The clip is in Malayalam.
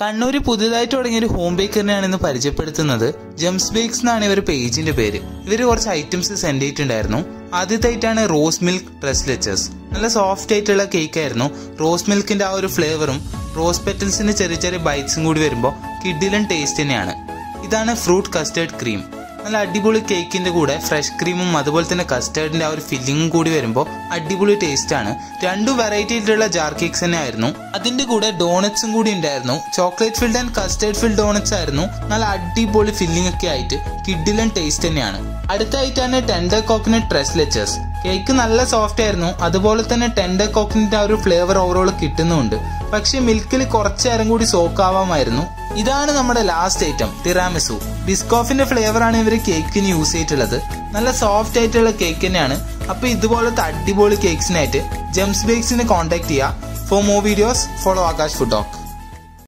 കണ്ണൂര് പുതിയതായിട്ട് തുടങ്ങിയ ഒരു ഹോം ബേക്കറിനെയാണ് ഇന്ന് പരിചയപ്പെടുത്തുന്നത് ജംസ് ബേക്സ് എന്നാണ് ഇവർ പേജിന്റെ പേര് ഇവര് കുറച്ച് ഐറ്റംസ് സെൻഡ് ചെയ്തിട്ടുണ്ടായിരുന്നു ആദ്യത്തായിട്ടാണ് റോസ് മിൽക്ക് ഡ്രസ്ലെച്ചസ് നല്ല സോഫ്റ്റ് ആയിട്ടുള്ള കേക്ക് ആയിരുന്നു റോസ് മിൽക്കിന്റെ ആ ഒരു ഫ്ലേവറും റോസ് പെറ്റൽസിന്റെ ചെറിയ ചെറിയ ബൈറ്റ്സും കൂടി വരുമ്പോൾ കിഡിലൻ ടേസ്റ്റ് തന്നെയാണ് ഇതാണ് ഫ്രൂട്ട് കസ്റ്റേർഡ് ക്രീം നല്ല അടിപൊളി കേക്കിന്റെ കൂടെ ഫ്രഷ് ക്രീമും അതുപോലെ തന്നെ കസ്റ്റേർഡിന്റെ ആ ഒരു ഫില്ലിങ്ങും കൂടി വരുമ്പോൾ അടിപൊളി ടേസ്റ്റ് ആണ് രണ്ടു വെറൈറ്റി ആയിട്ടുള്ള ജാർ കേക്ക്സ് തന്നെ ആയിരുന്നു അതിന്റെ കൂടെ ഡോണറ്റ്സും കൂടി ഉണ്ടായിരുന്നു chocolate filled and custard filled donuts ആയിരുന്നു നല്ല അടിപൊളി ഫില്ലിംഗ് ഒക്കെ ആയിട്ട് കിഡിലൻ ടേസ്റ്റ് തന്നെയാണ് അടുത്തായിട്ടാണ് ടെൻഡർ കോക്കനട്ട് ട്രെസ്ലെച്ചസ് കേക്ക് നല്ല സോഫ്റ്റ് ആയിരുന്നു അതുപോലെ തന്നെ ടെൻഡർ കോക്കനറ്റ് ആ ഒരു ഫ്ലേവർ ഓവറോൾ കിട്ടുന്നുണ്ട് പക്ഷെ മിൽക്കിൽ കുറച്ചു നേരം കൂടി സോക്ക് ആവാമായിരുന്നു ഇതാണ് നമ്മുടെ ലാസ്റ്റ് ഐറ്റം തിറാമിസു ബിസ്കോഫിന്റെ ഫ്ലേവർ ആണ് ഇവർ കേക്കിന് യൂസ് ചെയ്തിട്ടുള്ളത് നല്ല സോഫ്റ്റ് ആയിട്ടുള്ള കേക്ക് തന്നെയാണ് അപ്പൊ ഇതുപോലത്തെ അടിപൊളി കേക്സിനായിട്ട് ജെംസ് ബേക്സിനെ കോൺടാക്ട് ചെയ്യുക for more videos follow Akash food talk